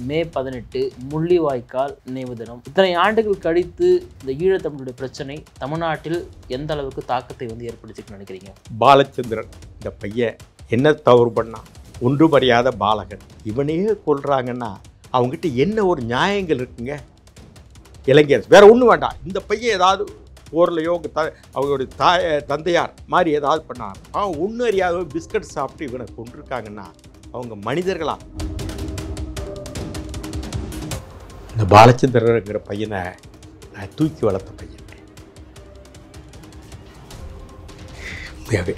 மே பதினெட்டு முள்ளிவாய்க்கால் நினைவு தினம் இத்தனை ஆண்டுகள் கழித்து இந்த ஈழத்தமிழுடைய பிரச்சனை தமிழ்நாட்டில் எந்த அளவுக்கு தாக்கத்தை வந்து ஏற்படுத்தின்னு நினைக்கிறீங்க பாலச்சந்திரன் இந்த பையன் என்ன தவறு பண்ணான் ஒன்றும் அறியாத பாலகன் இவனையே கொல்றாங்கன்னா அவங்ககிட்ட என்ன ஒரு நியாயங்கள் இருக்குங்க இளைஞர் வேற ஒன்றும் வேண்டாம் இந்த பையன் ஏதாவது போர்லையோ அவங்க த அவங்களுடைய தாய் தந்தையார் மாதிரி ஏதாவது பண்ணார் அவன் ஒன்றும் அறியாத பிஸ்கட் சாப்பிட்டு இவனை கொண்டிருக்காங்கன்னா அவங்க மனிதர்களா இந்த பாலச்சந்திரங்கிற பையனை நான் தூக்கி வளர்த்த பையன் உண்மையாவே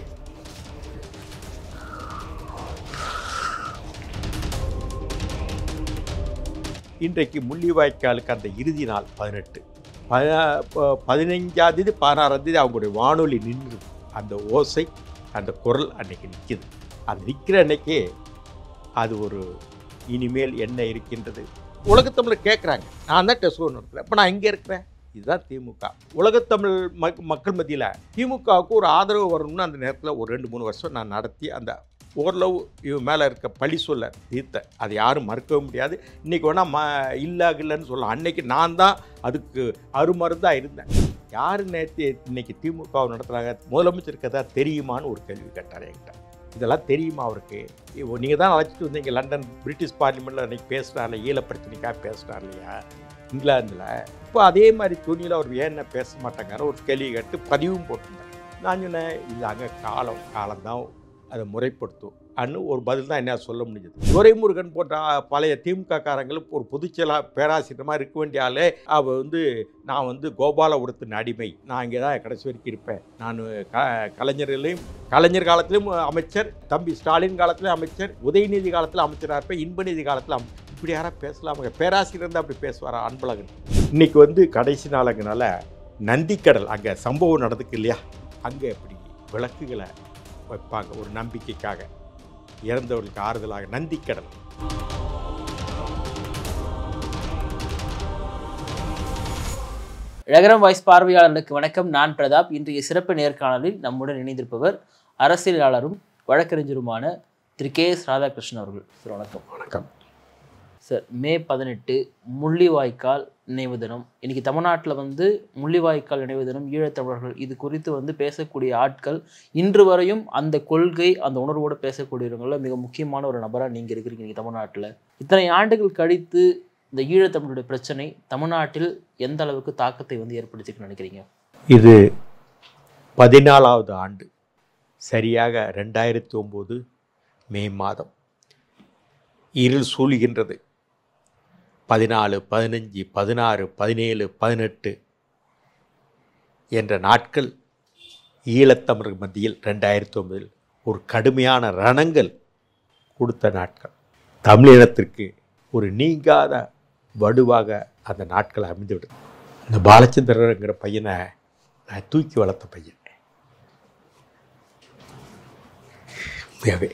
இன்றைக்கு முள்ளிவாய்க்காலுக்கு அந்த இறுதி நாள் பதினெட்டு பதினைஞ்சாம் தேதி பதினாறாம் தேதி அவங்களுடைய வானொலி நின்று அந்த ஓசை அந்த குரல் அன்னைக்கு நிற்கிது அது நிற்கிற அன்னைக்கே அது ஒரு இனிமேல் என்ன இருக்கின்றது உலகத்தமிழர் கேட்குறாங்க நான் தான் டெஸ்ட் நடத்துகிறேன் இப்போ நான் இங்கே இருக்கிறேன் இதுதான் திமுக உலகத்தமிழ் மக் மக்கள் மத்தியில் திமுகவுக்கு ஒரு ஆதரவு வரணும்னு அந்த நேரத்தில் ஒரு ரெண்டு மூணு வருஷம் நான் நடத்தி அந்த ஓரளவு இவன் மேலே இருக்க பழி சொல்ல தீர்த்த அதை யாரும் மறுக்கவும் முடியாது இன்றைக்கி வேணால் ம இல்லா இல்லைன்னு சொல்லலாம் அன்னைக்கு நான் தான் அதுக்கு அருமருந்தாக இருந்தேன் யார் நேற்று இன்னைக்கு திமுக நடத்துகிறாங்க முதலமைச்சருக்கு எதாவது தெரியுமான்னு ஒரு கேள்வி கேட்டார் என்கிட்ட இதெல்லாம் தெரியுமா அவருக்கு நீங்கள் தான் அழைச்சிட்டு வந்தீங்க லண்டன் பிரிட்டிஷ் பார்லிமெண்ட்டில் அன்றைக்கி பேசுகிறாரு ஈழ பிரச்சனைக்காக பேசுகிறார் இல்லையா இங்கிலாந்தில் இப்போ அதே மாதிரி துணியில் அவர் ஏன் என்ன பேச மாட்டாங்கிற ஒரு கேள்வி கேட்டு பதிவும் போட்டிருந்தார் நான் சொன்னேன் இது அங்கே காலம் காலம்தான் அதை முறைப்படுத்தும் அன்னு ஒரு பதில் தான் என்ன சொல்ல முடிஞ்சது துரைமுருகன் போன்ற பழைய திமுக காரங்களும் ஒரு பொதுச்செயலா பேராசிரியமாக இருக்க வேண்டிய ஆளே அவ வந்து நான் வந்து கோபாலபுரத்தின் அடிமை நான் இங்கே தான் கடைசி வரைக்கும் இருப்பேன் நான் க கலைஞர்களையும் கலைஞர் காலத்திலும் அமைச்சர் தம்பி ஸ்டாலின் காலத்திலும் அமைச்சர் உதயநிதி காலத்தில் அமைச்சராக இருப்பேன் இன்பநிதி காலத்தில் அமை இப்படி யாராவது பேசலாமாங்க பேராசிரியர் இருந்தால் அப்படி பேசுவாரா அன்பழகன் இன்னைக்கு வந்து கடைசி நாளுங்கனால நந்திக்கடல் அங்கே சம்பவம் நடந்துக்கு இல்லையா அங்கே இப்படி விளக்குகளை வைப்பாங்க ஒரு நம்பிக்கைக்காக இறந்தவர்களுக்கு ஆறுதலாக நந்திக்கடல் இழகரம் வாய்ஸ் பார்வையாளர்களுக்கு வணக்கம் நான் பிரதாப் இன்றைய சிறப்பு நேர்காணலில் நம்முடன் இணைந்திருப்பவர் அரசியலாளரும் வழக்கறிஞருமான திரு கே எஸ் ராதாகிருஷ்ணன் அவர்கள் சார் வணக்கம் வணக்கம் சார் மே பதினெட்டு முள்ளிவாய்க்கால் நினைவு தினம் இன்னைக்கு தமிழ்நாட்டில் வந்து முள்ளிவாய்க்கால் நினைவு தினம் ஈழத்தமிழர்கள் இது குறித்து வந்து பேசக்கூடிய ஆட்கள் இன்று வரையும் அந்த கொள்கை அந்த உணர்வோடு பேசக்கூடியவங்கள மிக முக்கியமான ஒரு நபராக நீங்கள் இருக்கிறீங்க இன்னைக்கு தமிழ்நாட்டில் இத்தனை ஆண்டுகள் கழித்து இந்த ஈழத்தமிழுடைய பிரச்சனை தமிழ்நாட்டில் எந்த அளவுக்கு தாக்கத்தை வந்து ஏற்படுத்தின்னு நினைக்கிறீங்க இது பதினாலாவது ஆண்டு சரியாக ரெண்டாயிரத்தி ஒம்பது மே மாதம் இருள் சூழ்கின்றது பதினாலு பதினஞ்சு பதினாறு பதினேழு பதினெட்டு என்ற நாட்கள் ஈழத்தமிழர் மத்தியில் ரெண்டாயிரத்தி ஒன்பதில் ஒரு கடுமையான ரணங்கள் கொடுத்த நாட்கள் தமிழினத்திற்கு ஒரு நீங்காத வடுவாக அந்த நாட்கள் அமைந்துவிடும் இந்த பாலச்சந்திரங்கிற பையனை நான் தூக்கி வளர்த்த பையன் உண்மையாவே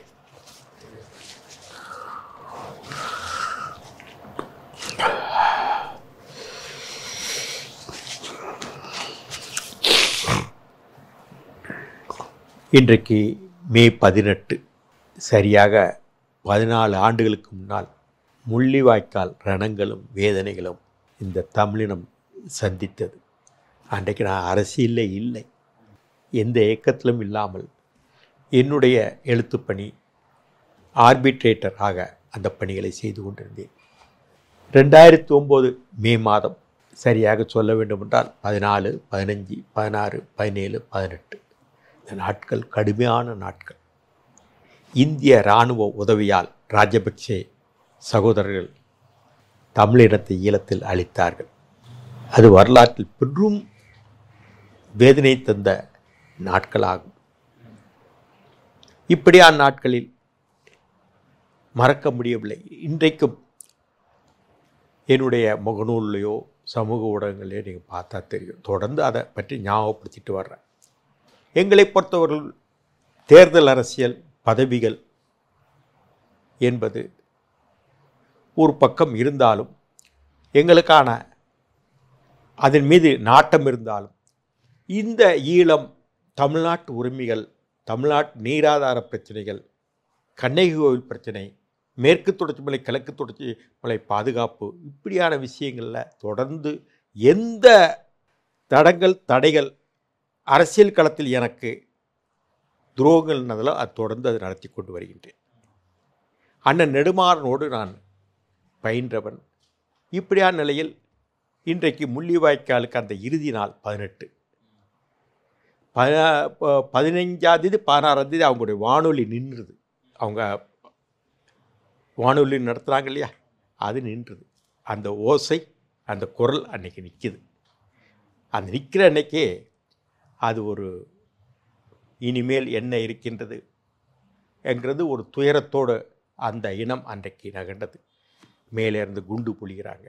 இன்றைக்கு மே பதினெட்டு சரியாக பதினாலு ஆண்டுகளுக்கு முன்னால் முள்ளிவாய்க்கால் ரணங்களும் வேதனைகளும் இந்த தமிழினம் சந்தித்தது அன்றைக்கு நான் அரசியலில் இல்லை எந்த இயக்கத்திலும் இல்லாமல் என்னுடைய எழுத்துப்பணி ஆர்பிட்ரேட்டர் ஆக அந்த பணிகளை செய்து கொண்டிருந்தேன் ரெண்டாயிரத்தி ஒம்பது மே மாதம் சரியாக சொல்ல வேண்டுமென்றால் பதினாலு பதினஞ்சு பதினாறு பதினேழு பதினெட்டு இந்த நாட்கள் கடுமையான நாட்கள் இந்திய இராணுவ உதவியால் ராஜபக்சே சகோதரர்கள் தமிழினத்தை ஈழத்தில் அளித்தார்கள் அது வரலாற்றில் பெரும் வேதனை தந்த நாட்களாகும் இப்படியான நாட்களில் மறக்க முடியவில்லை இன்றைக்கும் என்னுடைய முகநூல்லையோ சமூக ஊடகங்களையோ நீங்கள் பார்த்தா தெரியும் தொடர்ந்து அதை பற்றி ஞாபகப்படுத்திட்டு வர்றேன் எங்களை பொறுத்தவர்கள் தேர்தல் அரசியல் பதவிகள் என்பது ஒரு பக்கம் இருந்தாலும் எங்களுக்கான அதன் மீது நாட்டம் இருந்தாலும் இந்த ஈழம் தமிழ்நாட்டு உரிமைகள் தமிழ்நாட்டு நீராதார பிரச்சனைகள் கண்ணகி கோவில் பிரச்சனை மேற்கு தொடர்ச்சி மலை கிழக்கு தொடர்ச்சி மலை பாதுகாப்பு இப்படியான விஷயங்களில் தொடர்ந்து எந்த தடங்கள் தடைகள் அரசியல் களத்தில் எனக்கு துரோகங்கள் நடந்தாலோ அது தொடர்ந்து அதை நடத்தி கொண்டு வருகின்றேன் அண்ணன் நெடுமாறனோடு நான் பயின்றவன் இப்படியான நிலையில் இன்றைக்கு முள்ளிவாய்க்காலுக்கு அந்த இறுதி நாள் பதினெட்டு ப ப- பதினைஞ்சாம் தேதி பதினாறாம் தேதி அவங்களுடைய வானொலி நின்றுது அவங்க வானொலி நடத்துகிறாங்க இல்லையா அது நின்றுது அந்த ஓசை அந்த குரல் அன்னைக்கு நிற்கிது அந்த நிற்கிற அன்னைக்கே அது ஒரு இனிமேல் என்ன இருக்கின்றது என்கிறது ஒரு துயரத்தோடு அந்த இனம் அன்றைக்கு நகண்டது மேலே இருந்து குண்டு பொழிகிறாங்க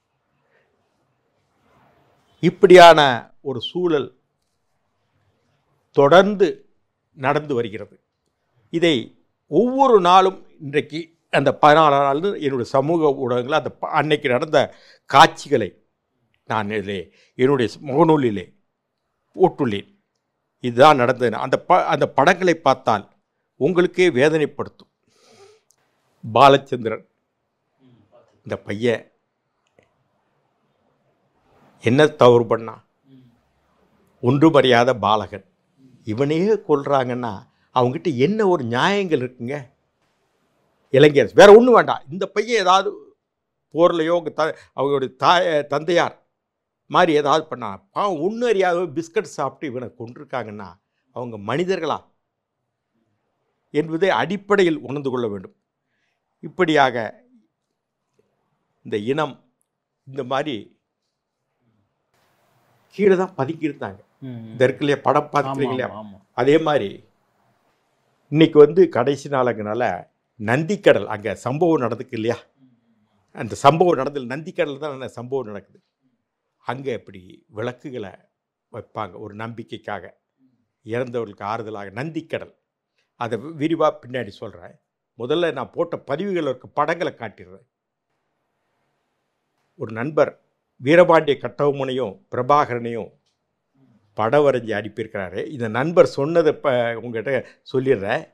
இப்படியான ஒரு சூழல் தொடர்ந்து நடந்து வருகிறது இதை ஒவ்வொரு நாளும் இன்றைக்கு அந்த பதினாலாம் நாள் என்னுடைய சமூக ஊடகங்களில் அந்த ப- அன்னைக்கு நடந்த காட்சிகளை நான் இதிலே என்னுடைய முகநூலிலே போட்டுள்ளேன் இதுதான் நடந்தது அந்த ப அந்த படங்களை பார்த்தால் உங்களுக்கே வேதனைப்படுத்தும் பாலச்சந்திரன் இந்த பையன் என்ன தவறு பண்ணான் ஒன்றும் அறியாத பாலகன் இவனையே கொல்றாங்கன்னா அவங்ககிட்ட என்ன ஒரு நியாயங்கள் இருக்குங்க இளைஞர் வேற ஒன்றும் வேண்டாம் இந்த பையன் ஏதாவது போர்லையோ அவங்க த அவங்களுடைய தாய் தந்தையார் மாதிரி ஏதாவது பண்ணா பாவம் ஒன்றும் அறியாத பிஸ்கட் சாப்பிட்டு இவனை கொண்டிருக்காங்கன்னா அவங்க மனிதர்களா என்பதை அடிப்படையில் உணர்ந்து கொள்ள வேண்டும் இப்படியாக இந்த இனம் இந்த மாதிரி கீழே தான் பதுக்கியிருந்தாங்க இந்த இருக்கு இல்லையா படம் பார்த்துருக்கீங்க இல்லையா ஆமா அதே மாதிரி இன்னைக்கு வந்து கடைசி நாளுங்கனால நந்திக்கடல் அங்கே சம்பவம் நடந்துக்கு இல்லையா அந்த சம்பவம் நடந்தது நந்திக்கடல் தான் அந்த சம்பவம் நடக்குது அங்கே இப்படி விளக்குகளை வைப்பாங்க ஒரு நம்பிக்கைக்காக இறந்தவர்களுக்கு ஆறுதலாக நந்திக்கடல் அதை விரிவாக பின்னாடி சொல்கிறேன் முதல்ல நான் போட்ட பதிவுகள் இருக்க படங்களை காட்டிடுறேன் ஒரு நண்பர் வீரபாண்டிய கட்டபொம்மனையும் பிரபாகரனையும் படம் வரைஞ்சி அனுப்பியிருக்கிறாரு இந்த நண்பர் சொன்னதை இப்போ உங்ககிட்ட சொல்லிடுறேன்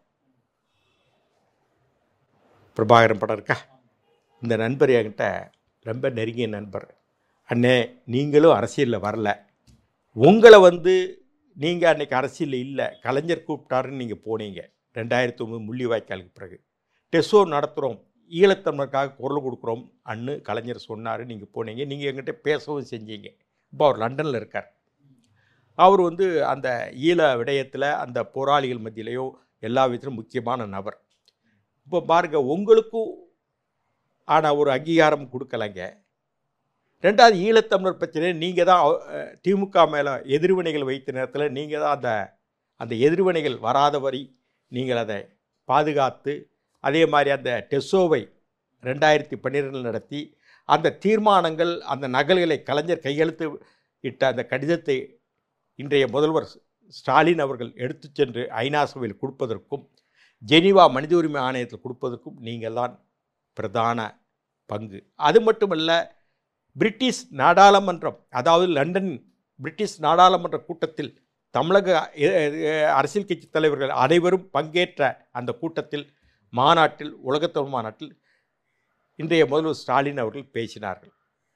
பிரபாகரன் படம் இருக்கா இந்த நண்பர் என்கிட்ட ரொம்ப நெருங்கிய நண்பர் அண்ணே நீங்களும் அரசியலில் வரல உங்களை வந்து நீங்கள் அன்னைக்கு அரசியலில் இல்லை கலைஞர் கூப்பிட்டாருன்னு நீங்கள் போனீங்க ரெண்டாயிரத்தி ஒம்பது முள்ளிவாய்க்காலுக்கு பிறகு டெஸ்ஸோ நடத்துகிறோம் ஈழத்தமிழருக்காக குரல் கொடுக்குறோம் அன்னு கலைஞர் சொன்னார் நீங்கள் போனீங்க நீங்கள் என்கிட்ட பேசவும் செஞ்சீங்க இப்போ அவர் லண்டனில் இருக்கார் அவர் வந்து அந்த ஈழ விடயத்தில் அந்த போராளிகள் மத்தியிலையும் எல்லா விதத்திலும் முக்கியமான நபர் இப்போ பாருங்க உங்களுக்கும் ஆனால் ஒரு அங்கீகாரம் கொடுக்கலைங்க ரெண்டாவது ஈழத்தமிழர் பிரச்சனை நீங்கள் தான் அஹ், திமுக மேலே எதிர்வினைகள் வைத்த நேரத்தில் நீங்கள் தான் அந்த அந்த எதிர்வினைகள் வராத வரை நீங்கள் அதை பாதுகாத்து அதே மாதிரி அந்த டெஸ்ஸோவை ரெண்டாயிரத்தி பன்னிரெண்டில் நடத்தி அந்த தீர்மானங்கள் அந்த நகல்களை கலைஞர் கையெழுத்து இட்ட அந்த கடிதத்தை இன்றைய முதல்வர் ஸ்டாலின் அவர்கள் எடுத்துச் சென்று ஐநா சபையில் கொடுப்பதற்கும் ஜெனீவா மனித உரிமை ஆணையத்தில் கொடுப்பதற்கும் நீங்கள் தான் பிரதான பங்கு அது மட்டுமல்ல பிரிட்டிஷ் நாடாளுமன்றம் அதாவது லண்டன் பிரிட்டிஷ் நாடாளுமன்ற கூட்டத்தில் தமிழக எ- எ- அரசியல் கட்சி தலைவர்கள் அனைவரும் பங்கேற்ற அந்த கூட்டத்தில் மாநாட்டில் உலகத்தமிழ் மாநாட்டில் இன்றைய முதல்வர் ஸ்டாலின் அவர்கள் பேசினார்கள்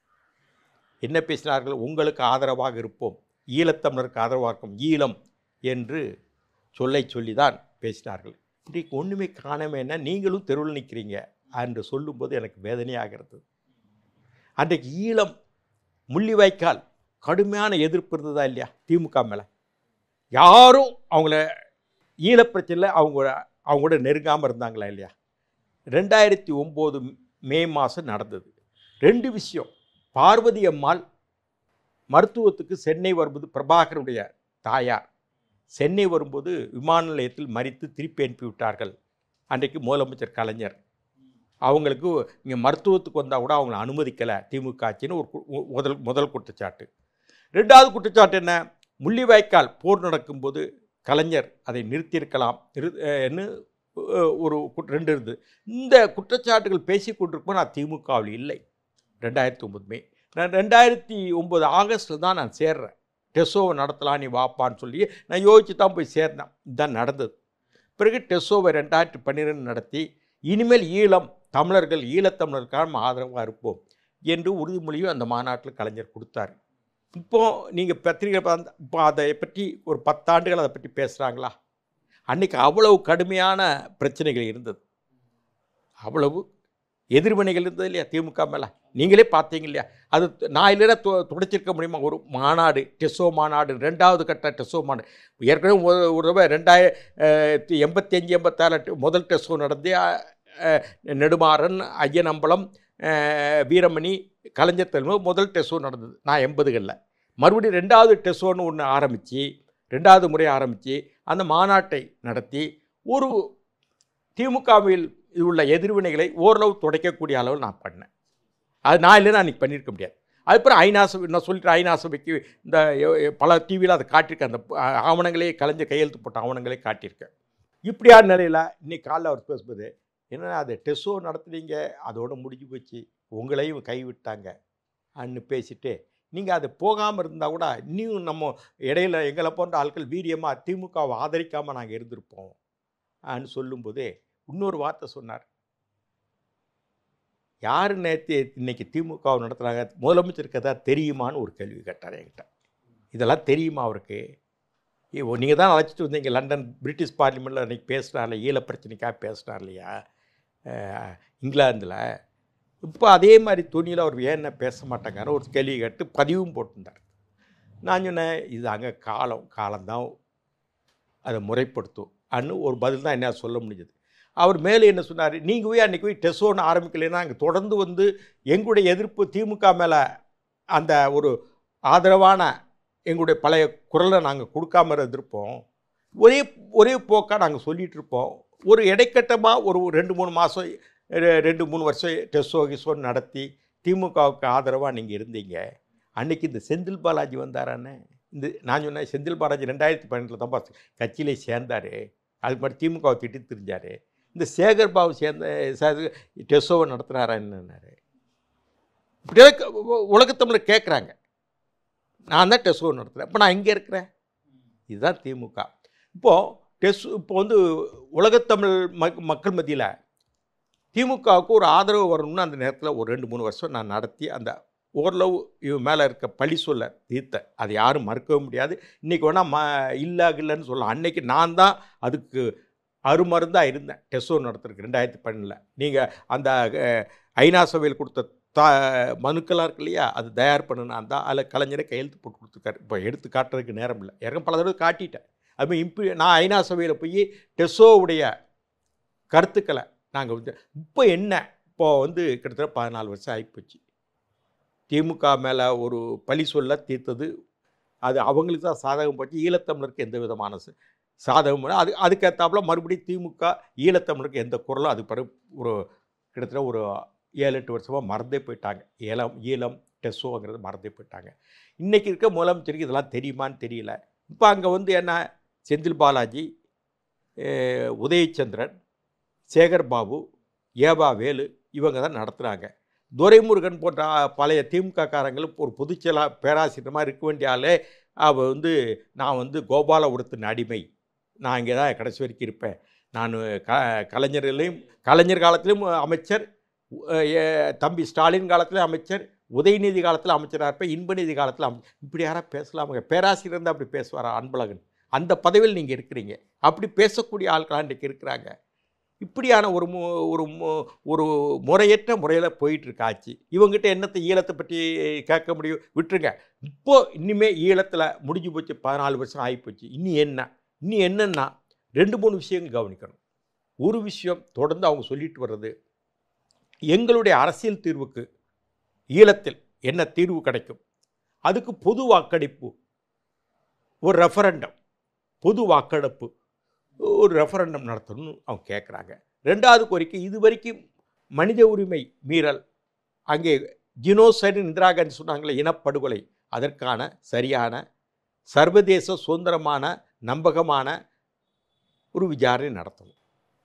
என்ன பேசினார்கள் உங்களுக்கு ஆதரவாக இருப்போம் ஈழத்தமிழருக்கு ஆதரவாக இருக்கும் ஈழம் என்று சொல்லை சொல்லி தான் பேசினார்கள் இன்றைக்கு ஒன்றுமே காணாம என்ன நீங்களும் தெருவில் நிற்கிறீங்க என்று சொல்லும்போது எனக்கு வேதனையாகிறது அன்றைக்கு ஈழம் முள்ளிவாய்க்கால் கடுமையான எதிர்ப்பு இருந்ததா இல்லையா திமுக மேலே யாரும் அவங்கள ஈழப்பிரச்சனையில் அவங்க அவங்களோட நெருங்காமல் இருந்தாங்களா இல்லையா ரெண்டாயிரத்தி ஒம்பது மே மாதம் நடந்தது ரெண்டு விஷயம் பார்வதி அம்மாள் மருத்துவத்துக்கு சென்னை வரும்போது பிரபாகருடைய தாயார் சென்னை வரும்போது விமான நிலையத்தில் மறித்து திருப்பி அனுப்பி விட்டார்கள் அன்றைக்கு முதலமைச்சர் கலைஞர் அவங்களுக்கு இங்கே மருத்துவத்துக்கு வந்தால் கூட அவங்கள அனுமதிக்கலை திமுக ஆட்சின்னு ஒரு கு- மு- முதல் முதல் குற்றச்சாட்டு ரெண்டாவது குற்றச்சாட்டு என்ன முள்ளிவாய்க்கால் போர் நடக்கும்போது கலைஞர் அதை நிறுத்தியிருக்கலாம் நிறு ன்னு அஹ், ஒரு கு- ரெண்டு இருந்தது இந்த குற்றச்சாட்டுகள் பேசி கொண்டிருக்கும்போது நான் திமுகவில் இல்லை ரெண்டாயிரத்தி ஒம்பது மே நான் ரெண்டாயிரத்தி ஒம்பது ஆகஸ்ட்டில் தான் நான் சேர்றேன் டெஸ்ஸோவை நடத்தலாம் நீ வாப்பான்னு சொல்லி நான் யோசிச்சு தான் போய் சேர்ந்தேன் இதுதான் நடந்தது பிறகு டெஸ்ஸோவை ரெண்டாயிரத்தி பன்னிரெண்டு நடத்தி இனிமேல் ஈழம் தமிழர்கள் ஈழத்தமிழருக்கான ஆதரவாக இருப்போம் என்று உறுதிமொழியும் அந்த மாநாட்டில் கலைஞர் கொடுத்தார் இப்போ நீங்கள் பத்திரிகை பார்த்த- இப்போ அதை பற்றி ஒரு பத்தாண்டுகள் அதை பற்றி பேசுகிறாங்களா அன்னைக்கு அவ்வளவு கடுமையான பிரச்சனைகள் இருந்தது அவ்வளவு எதிர்வினைகள் இருந்தது இல்லையா திமுக மேலே நீங்களே பார்த்தீங்க இல்லையா அது நான் இல்லைன்னா து துடைச்சிருக்க முடியுமா ஒரு மாநாடு டெசோ மாநாடு ரெண்டாவது கட்ட டெசோ மாநாடு ஏற்கனவே ஒரு ஒரு தடவை ரெண்டாயிரத்தி எண்பத்தி அஞ்சு எண்பத்தாறு ட- முதல் டெஸ்டோ நடந்து அஹ், நெடுமாறன் ஐயனம்பலம் அஹ், வீரமணி கலைஞர் தலைமை முதல் டெஸ்டோ நடந்தது நான் எண்பதுகளில் மறுபடியும் ரெண்டாவது டெஸ்டோன்னு ஒன்று ஆரம்பித்து ரெண்டாவது முறை ஆரம்பித்து அந்த மாநாட்டை நடத்தி ஒரு திமுகவில் உள்ள எதிர்வினைகளை ஓரளவு துடைக்கக்கூடிய அளவில் நான் பண்ணேன் அது நான் இல்லைன்னா அன்றைக்கி பண்ணியிருக்க முடியாது அதுக்கப்புறம் ஐநா சபை நான் சொல்லிட்டு ஐநா சபைக்கு இந்த எ- எ- பல டிவியில் அதை காட்டியிருக்கேன் அந்த ப- ஆவணங்களே கலைஞர் கையெழுத்து போட்ட ஆவணங்களே காட்டியிருக்கேன் இப்படியான நிலையில் இன்னைக்கு காலைல அவர் பேசும்போது என்னன்னா அது டெஸ்டோ நடத்துனீங்க அதோட முடிஞ்சு போச்சு உங்களையும் கைவிட்டாங்க அன்னு பேசிட்டு நீங்கள் அது போகாமல் இருந்தால் கூட இன்னும் நம்ம இடையில எங்களை போன்ற ஆட்கள் வீரியமாக திமுகவை ஆதரிக்காமல் நாங்கள் இருந்திருப்போம் அன்னு சொல்லும்போது இன்னொரு வார்த்தை சொன்னார் யார் நேற்று இன்னைக்கு திமுகவை நடத்துகிறாங்க முதலமைச்சருக்கு எதாவது தெரியுமான்னு ஒரு கேள்வி கேட்டார் என்கிட்ட இதெல்லாம் தெரியுமா அவருக்கு நீங்கள் தான் அழைச்சிட்டு வந்தீங்க லண்டன் பிரிட்டிஷ் பார்லிமெண்ட்டில் அன்றைக்கி பேசுனார்ல ஈழ பிரச்சனைக்காக பேசுனார் இல்லையா அஹ், இங்கிலாந்தில் இப்போ அதே மாதிரி துணியில் அவர் ஏன் என்ன பேச மாட்டாங்கன்னு ஒரு கேள்வி கேட்டு பதிவும் போட்டிருந்தார் நான் சொன்னேன் இது அங்கே காலம் காலம்தான் அதை முறைப்படுத்தும் அன்னு ஒரு பதில் தான் என்ன சொல்ல முடிஞ்சது அவர் மேலே என்ன சொன்னார் நீங்கள் போய் அன்றைக்கி போய் டெஸ்டோன்னு ஆரம்பிக்கலைன்னா அங்கே தொடர்ந்து வந்து எங்களுடைய எதிர்ப்பு திமுக மேலே அந்த ஒரு ஆதரவான எங்களுடைய பழைய குரலை நாங்கள் கொடுக்காம இருந்திருப்போம் ஒரே ஒரே போக்காக நாங்கள் சொல்லிகிட்டு இருப்போம் ஒரு இடைக்கட்டமாக ஒரு ரெண்டு மூணு மாதம் ரெண்டு மூணு வருஷம் டெஸ்டோ கிஸ்டோ நடத்தி திமுகவுக்கு ஆதரவாக நீங்கள் இருந்தீங்க அன்னைக்கு இந்த செந்தில் பாலாஜி வந்தாரானே இந்த நான் சொன்னேன் செந்தில் பாலாஜி ரெண்டாயிரத்தி பன்னெண்டில் தான் பாஸ் கட்சியிலே சேர்ந்தார் அதுக்கு மாதிரி திமுகவை திட்டி தெரிஞ்சார் இந்த சேகர் பாபு சேர்ந்த ச- டெஸ்டோவை நடத்துனாரா என்னன்னாரு இப்படியே க- உ- உலகத்தமிழர் கேட்குறாங்க நான் தான் டெஸ்டோ நடத்துகிறேன் இப்போ நான் இங்கே இருக்கிறேன் இதுதான் திமுக இப்போது டெஸ்ட் இப்போ வந்து உலகத்தமிழ் மக் மக்கள் மத்தியில் திமுகவுக்கு ஒரு ஆதரவு வரணும்னு அந்த நேரத்தில் ஒரு ரெண்டு மூணு வருஷம் நான் நடத்தி அந்த ஓரளவு இவன் மேலே இருக்க பழி சொல்ல தீர்த்தேன் அதை யாரும் மறுக்கவே முடியாது இன்றைக்கி வேணால் ம இல்லை இல்லைன்னு சொல்லலாம் அன்னைக்கு நான் தான் அதுக்கு அருமருந்தாக இருந்தேன் டெஸ்டோ நடத்துறதுக்கு ரெண்டாயிரத்தி பன்னெண்டில் நீங்கள் அந்த அஹ், ஐநா சபையில் கொடுத்த தா மனுக்களாக இருக்கு இல்லையா அது தயார் பண்ண நான் தான் அதில் கலைஞரை கையெழுத்து போட்டு கொடுத்துருக்காரு இப்போ எடுத்து காட்டுறதுக்கு நேரம் இல்லை ஏற்கனவே பல தடவை காட்டிட்டேன் அது இம்பி நான் ஐநா சபையில் போய் டெஸ்ஸோவுடைய கருத்துக்களை நாங்கள் வந்து இப்போ என்ன இப்போ வந்து கிட்டத்தட்ட பதினாலு வருஷம் ஆகிப்போச்சு திமுக மேலே ஒரு பழி சொல்ல தீர்த்தது அது அவங்களுக்கு தான் சாதகம் போச்சு ஈழத்தமிழருக்கு எந்த விதமான ச- சாதகம் இல்லை. அது அதுக்கேற்றாப்புல மறுபடியும் திமுக ஈழத்தமிழருக்கு எந்த குரலும் அது பிறகு ஒரு கிட்டத்தட்ட ஒரு ஏழு எட்டு வருஷமாக மறந்தே போயிட்டாங்க ஏலம் ஈழம் டெஸ்ஸோங்கிறது மறந்தே போயிட்டாங்க இன்றைக்கி இருக்க முதலமைச்சருக்கு இதெல்லாம் தெரியுமான்னு தெரியல இப்போ அங்கே வந்து என்ன செந்தில் பாலாஜி அஹ், உதயச்சந்திரன் சேகர் பாபு ஏபா வேலு இவங்க தான் நடத்துகிறாங்க துரைமுருகன் போன்ற ஆ, பழைய திமுக காரங்களும் ஒரு பொதுச்செயலா பேராசிரியமாக இருக்க வேண்டிய ஆளே அவ வந்து நான் வந்து கோபாலபுரத்தின் அடிமை நான் இங்கே தான் கடைசி வரைக்கும் இருப்பேன் நான் க கலைஞர்களையும் கலைஞர் காலத்திலும் அமைச்சர் அஹ், எ- தம்பி ஸ்டாலின் காலத்திலும் அமைச்சர் உதயநிதி காலத்தில் அமைச்சராக இருப்பேன் இன்பநிதி காலத்தில் அமை இப்படி யாராவது பேசலாமுங்க பேராசிரியர் இருந்தால் அப்படி பேசுவாரா அன்பழகன் அந்த பதவியில் நீங்கள் இருக்கிறீங்க அப்படி பேசக்கூடிய ஆட்களாக இன்றைக்கி இருக்கிறாங்க இப்படியான ஒரு மு ஒரு மு ஒரு முறையற்ற முறையில் போயிட்டுருக்கு ஆட்சி இவங்ககிட்ட என்னத்தை ஈழத்தை பற்றி கேட்க முடியும் விட்டுருங்க இப்போ இனிமே ஈழத்தில் முடிஞ்சு போச்சு பதினாலு வருஷம் ஆகிப்போச்சு இனி என்ன இனி என்னன்னா ரெண்டு மூணு விஷயங்கள் கவனிக்கணும் ஒரு விஷயம் தொடர்ந்து அவங்க சொல்லிட்டு வர்றது எங்களுடைய அரசியல் தீர்வுக்கு ஈழத்தில் என்ன தீர்வு கிடைக்கும் அதுக்கு பொது வாக்கெடுப்பு ஒரு ரெஃபரண்டம் பொது வாக்கெடுப்பு ஒரு ரெஃபரண்டம் நடத்தணும்னு அவங்க கேட்குறாங்க ரெண்டாவது கோரிக்கை இது வரைக்கும் மனித உரிமை மீறல் அங்கே ஜினோசைடு இந்திரா காந்தி சொன்னாங்களே இனப்படுகொலை அதற்கான சரியான சர்வதேச சுதந்திரமான நம்பகமான ஒரு விசாரணை நடத்தணும்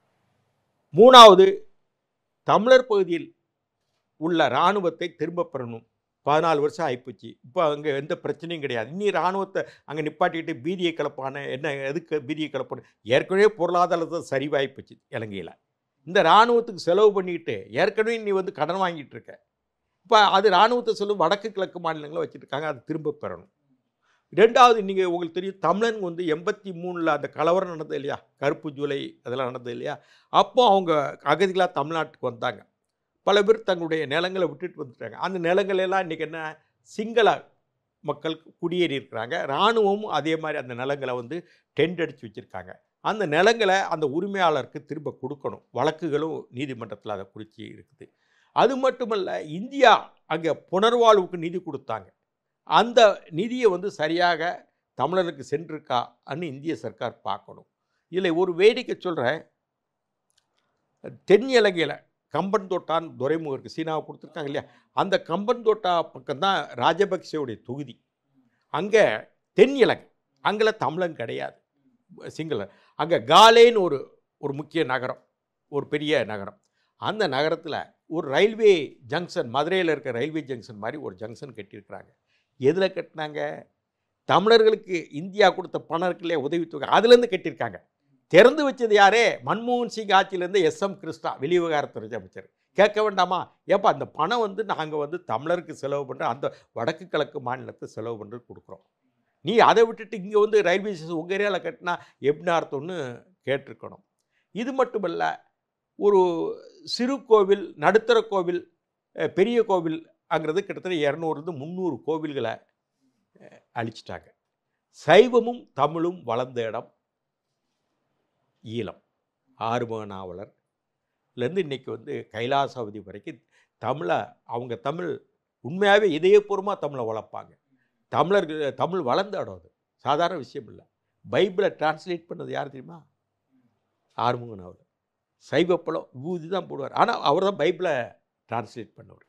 மூணாவது தமிழர் பகுதியில் உள்ள இராணுவத்தை திரும்ப பெறணும் பதினாலு வருஷம் ஆகிப்போச்சு இப்போ அங்கே எந்த பிரச்சனையும் கிடையாது இன்னி இராணுவத்தை அங்கே நிப்பாட்டிக்கிட்டு பீதியை கிளப்பான என்ன எதுக்கு பீதியை கிளப்பான ஏற்கனவே பொருளாதாரத்தை சரிவாகிப்போச்சு இலங்கையில் இந்த இராணுவத்துக்கு செலவு பண்ணிக்கிட்டு ஏற்கனவே நீ வந்து கடன் வாங்கிட்டு இருக்க இப்போ அது இராணுவத்தை செலவு வடக்கு கிழக்கு மாநிலங்களை வச்சுட்டு இருக்காங்க அது திரும்ப பெறணும் ரெண்டாவது நீங்கள் உங்களுக்கு தெரியும் தமிழன் வந்து எண்பத்தி மூணில் அந்த கலவரம் நடந்தது இல்லையா கருப்பு ஜூலை அதெல்லாம் நடந்தது இல்லையா அப்போ அவங்க அகதிகளாக தமிழ்நாட்டுக்கு வந்தாங்க பல பேர் தங்களுடைய நிலங்களை விட்டுட்டு வந்துட்டாங்க அந்த நிலங்கள் எல்லாம் இன்றைக்கி என்ன சிங்கள மக்கள் குடியேறி இருக்கிறாங்க இராணுவமும் அதே மாதிரி அந்த நிலங்களை வந்து டென்ட் அடித்து வச்சுருக்காங்க அந்த நிலங்களை அந்த உரிமையாளருக்கு திரும்ப கொடுக்கணும் வழக்குகளும் நீதிமன்றத்தில் அதை குறித்து இருக்குது அது மட்டுமல்ல இந்தியா அங்கே புனர்வாழ்வுக்கு நிதி கொடுத்தாங்க அந்த நிதியை வந்து சரியாக தமிழருக்கு சென்றிருக்கான்னு இந்திய சர்க்கார் பார்க்கணும் இதில் ஒரு வேடிக்கை சொல்கிறேன் தென் இலங்கையில் கம்பன் தோட்டான் துறைமுகருக்கு சீனாவை கொடுத்துருக்காங்க இல்லையா அந்த கம்பன் தோட்டா பக்கம்தான் ராஜபக்சேவுடைய தொகுதி அங்கே தென் இலங்கை அங்கே தமிழன் கிடையாது சிங்கள அங்கே காலேன்னு ஒரு ஒரு முக்கிய நகரம் ஒரு பெரிய நகரம் அந்த நகரத்தில் ஒரு ரயில்வே ஜங்ஷன் மதுரையில் இருக்க ரயில்வே ஜங்ஷன் மாதிரி ஒரு ஜங்ஷன் கட்டியிருக்கிறாங்க எதில் கட்டினாங்க தமிழர்களுக்கு இந்தியா கொடுத்த பணம் இருக்கு இல்லையா உதவித்தொகை அதுலேருந்து கட்டியிருக்காங்க திறந்து வச்சது யாரே மன்மோகன் சிங் ஆட்சியிலேருந்து எஸ் எம் கிருஷ்ணா வெளிவிவகாரத்துறை அமைச்சர் கேட்க வேண்டாமா ஏப்பா அந்த பணம் வந்து நாங்கள் வந்து தமிழருக்கு செலவு பண்ணுற அந்த வடக்கு கிழக்கு மாநிலத்தை செலவு பண்ணுறது கொடுக்குறோம் நீ அதை விட்டுட்டு இங்கே வந்து ரயில்வே ஸ்டேஷன் உங்கள் ஏரியாவில் கட்டினா எப்படி அர்த்தம்னு கேட்டிருக்கணும் இது மட்டுமல்ல ஒரு சிறு கோவில் நடுத்தர கோவில் அஹ், பெரிய கோவில்ங்கிறது கிட்டத்தட்ட இரநூறுந்து முந்நூறு கோவில்களை அஹ், அழிச்சிட்டாங்க சைவமும் தமிழும் வளர்ந்த இடம் ஈழம் ஆறுமுக நாவலர்லேருந்து இன்றைக்கி வந்து கைலாசாவதி வரைக்கும் தமிழை அவங்க தமிழ் உண்மையாகவே இதயபூர்வமாக தமிழை வளர்ப்பாங்க தமிழர்கள் தமிழ் வளர்ந்த இடம் அது சாதாரண விஷயம் இல்லை பைபிளை டிரான்ஸ்லேட் பண்ணது யார் தெரியுமா ஆறுமுக நாவலர் சைவப்பழம் விபூதி தான் போடுவார் ஆனால் அவர் தான் பைபிளை டிரான்ஸ்லேட் பண்ணவர்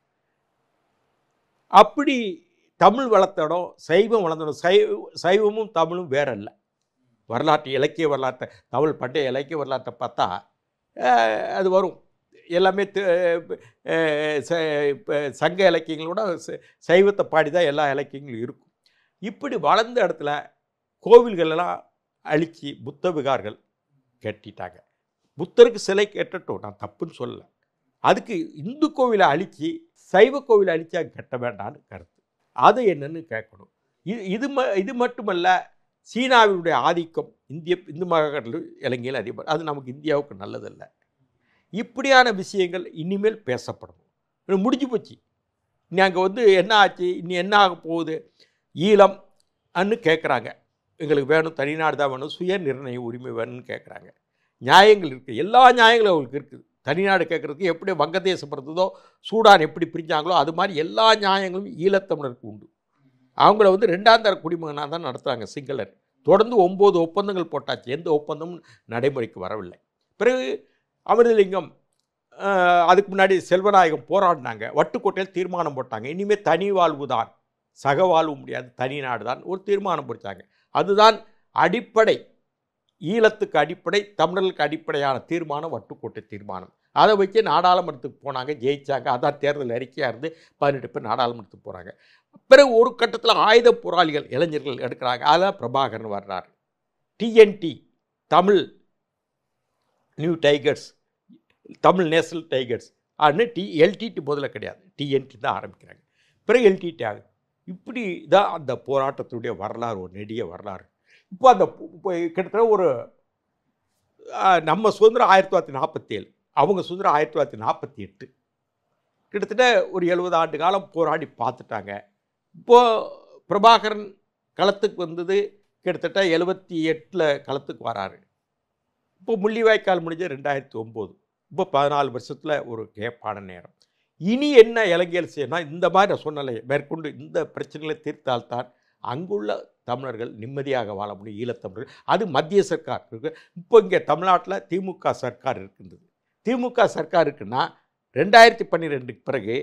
அப்படி தமிழ் வளர்த்த இடம் சைவம் வளர்ந்த இடம் சைவ சைவமும் தமிழும் வேற இல்லை வரலாற்று இலக்கிய வரலாற்றை தமிழ் பண்டைய இலக்கிய வரலாற்றை பார்த்தா அஹ், அது வரும் எல்லாமே தி- அஹ், ச- இப்ப சங்க இலக்கியங்களோட ச- சைவத்தை பாடி தான் எல்லா இலக்கியங்களும் இருக்கும் இப்படி வளர்ந்த இடத்துல கோவில்கள் எல்லாம் அழித்து புத்த விகார்கள் கட்டிட்டாங்க புத்தருக்கு சிலை கட்டட்டும் நான் தப்புன்னு சொல்லலை அதுக்கு இந்து கோவிலை அழித்து சைவ கோவிலை அழிச்சா கட்ட வேண்டான்னு கருத்து அது என்னன்னு கேட்கணும் இது இது ம இது மட்டுமல்ல சீனாவினுடைய ஆதிக்கம் இந்திய இந்து மகாக்கடலில் இலங்கையில் அதிகம் அது நமக்கு இந்தியாவுக்கு நல்லதல்ல இப்படியான விஷயங்கள் இனிமேல் பேசப்படணும் இது முடிஞ்சு போச்சு இனி அங்கே வந்து என்ன ஆச்சு இனி என்ன ஆக போகுது ஈழம் அன்னு கேட்குறாங்க எங்களுக்கு வேணும் தனிநாடு தான் வேணும் சுய நிர்ணய உரிமை வேணும்னு கேட்குறாங்க நியாயங்கள் இருக்குது எல்லா நியாயங்களும் அவங்களுக்கு இருக்குது தனிநாடு கேட்குறதுக்கு எப்படி வங்கதேசம் பிறந்ததோ சூடான் எப்படி பிரிஞ்சாங்களோ அது மாதிரி எல்லா நியாயங்களும் ஈழத்தமிழருக்கு உண்டு அவங்கள வந்து ரெண்டாம் தர குடிமகனாக தான் நடத்துகிறாங்க சிங்களர் தொடர்ந்து ஒம்பது ஒப்பந்தங்கள் போட்டாச்சு எந்த ஒப்பந்தமும் நடைமுறைக்கு வரவில்லை பிறகு அமிர்தலிங்கம் ஆஹ், அதுக்கு முன்னாடி செல்வநாயகம் போராடினாங்க வட்டுக்கோட்டையில் தீர்மானம் போட்டாங்க இனிமேல் தனி வாழ்வு தான் சக வாழ்வு முடியாது தனி நாடு தான் ஒரு தீர்மானம் போட்டாங்க அதுதான் அடிப்படை ஈழத்துக்கு அடிப்படை தமிழர்களுக்கு அடிப்படையான தீர்மானம் வட்டுக்கோட்டை தீர்மானம் அதை வச்சு நாடாளுமன்றத்துக்கு போனாங்க ஜெயிச்சாங்க அதான் தேர்தல் அறிக்கையாக இருந்து பதினெட்டு பேர் நாடாளுமன்றத்துக்கு போகிறாங்க பிறகு ஒரு கட்டத்தில் ஆயுத போராளிகள் இளைஞர்கள் எடுக்கிறாங்க அதில் பிரபாகரன் வர்றார் TNT Tamil new tigers Tamil national tigers அப்படின்னு டி எல்டிடி முதல்ல கிடையாது டிஎன்டி தான் ஆரம்பிக்கிறாங்க பிறகு எல்டிடி ஆகுது இப்படி தான் அந்த போராட்டத்துடைய வரலாறு ஒரு நெடிய வரலாறு இப்போ அந்த பு- இப்போ கிட்டத்தட்ட ஒரு ஆ, நம்ம சுதந்திரம் ஆயிரத்தி தொள்ளாயிரத்தி நாற்பத்தேழு அவங்க சுதந்திரம் ஆயிரத்தி தொள்ளாயிரத்தி நாற்பத்தி எட்டு கிட்டத்தட்ட ஒரு எழுபது ஆண்டு காலம் போராடி பார்த்துட்டாங்க இப்போது பிரபாகரன் களத்துக்கு வந்தது கிட்டத்தட்ட எழுபத்தி எட்டில் களத்துக்கு வராரு இப்போ முள்ளிவாய்க்கால் முடிஞ்ச ரெண்டாயிரத்தி ஒம்பது இப்போ பதினாலு வருஷத்தில் ஒரு கேப்பான நேரம் இனி என்ன இலங்கையில் செய்யணும் இந்த மாதிரி நான் சொன்னலை மேற்கொண்டு இந்த பிரச்சனைகளை தீர்த்தால்தான் அங்குள்ள தமிழர்கள் நிம்மதியாக வாழ முடியும் ஈழத்தமிழர்கள் அது மத்திய சர்க்கார் இருக்கு இப்போ இங்கே தமிழ்நாட்டில் திமுக சர்க்கார் இருக்கின்றது திமுக சர்க்கார் இருக்குன்னா ரெண்டாயிரத்தி பன்னிரெண்டுக்கு பிறகு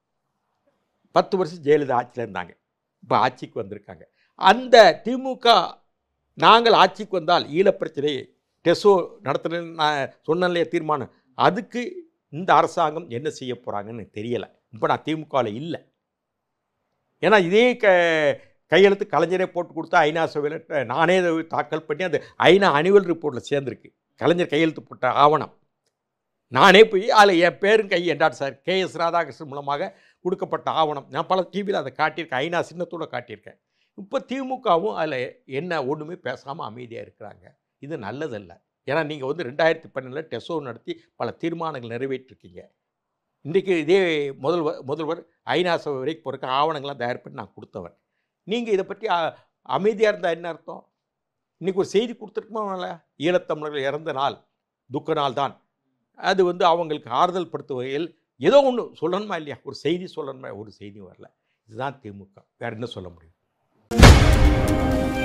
பத்து வருஷம் ஜெயலலிதா ஆட்சியில் இருந்தாங்க இப்போ ஆட்சிக்கு வந்திருக்காங்க அந்த திமுக நாங்கள் ஆட்சிக்கு வந்தால் ஈழப்பிரச்சனையை டெசோ நடத்தின நான் சொன்னலையே தீர்மானம் அதுக்கு இந்த அரசாங்கம் என்ன செய்ய போகிறாங்கன்னு தெரியலை இப்போ நான் திமுகவில் இல்லை ஏன்னா இதே க கையெழுத்து கலைஞரே போட்டு கொடுத்தா ஐநா சபையில் நானே அதை தாக்கல் பண்ணி அது ஐநா அனுவல் ரிப்போர்ட்டில் சேர்ந்துருக்கு கலைஞர் கையெழுத்து போட்ட ஆவணம் நானே போய் அதில் என் பேரும் கை என்றார் சார் கே எஸ் ராதாகிருஷ்ணன் மூலமாக கொடுக்கப்பட்ட ஆவணம் நான் பல டிவியில் அதை காட்டியிருக்கேன் ஐநா சின்னத்தோட காட்டியிருக்கேன் இப்போ திமுகவும் அதில் என்ன ஒன்றுமே பேசாமல் அமைதியாக இருக்கிறாங்க இது நல்லதல்ல ஏன்னா நீங்கள் வந்து ரெண்டாயிரத்தி பன்னெண்டில் டெசோ நடத்தி பல தீர்மானங்கள் நிறைவேற்றிருக்கீங்க இன்றைக்கு இதே முதல்வர் முதல்வர் ஐநா சபை வரைக்கும் போகிறக்கு ஆவணங்கள்லாம் தயார் பண்ணி நான் கொடுத்தவன் நீங்கள் இதை பற்றி அமைதியாக இருந்தால் என்ன அர்த்தம் இன்றைக்கி ஒரு செய்தி கொடுத்துருக்கோம்ல ஈழத்தமிழர்கள் இறந்த நாள் துக்க நாள் தான் அது வந்து அவங்களுக்கு ஆறுதல் படுத்தும் வகையில் ஏதோ ஒன்று சொல்லணுமா இல்லையா ஒரு செய்தி சொல்லணுமா ஒரு செய்தியும் வரல இதுதான் திமுக வேறு என்ன சொல்ல முடியும்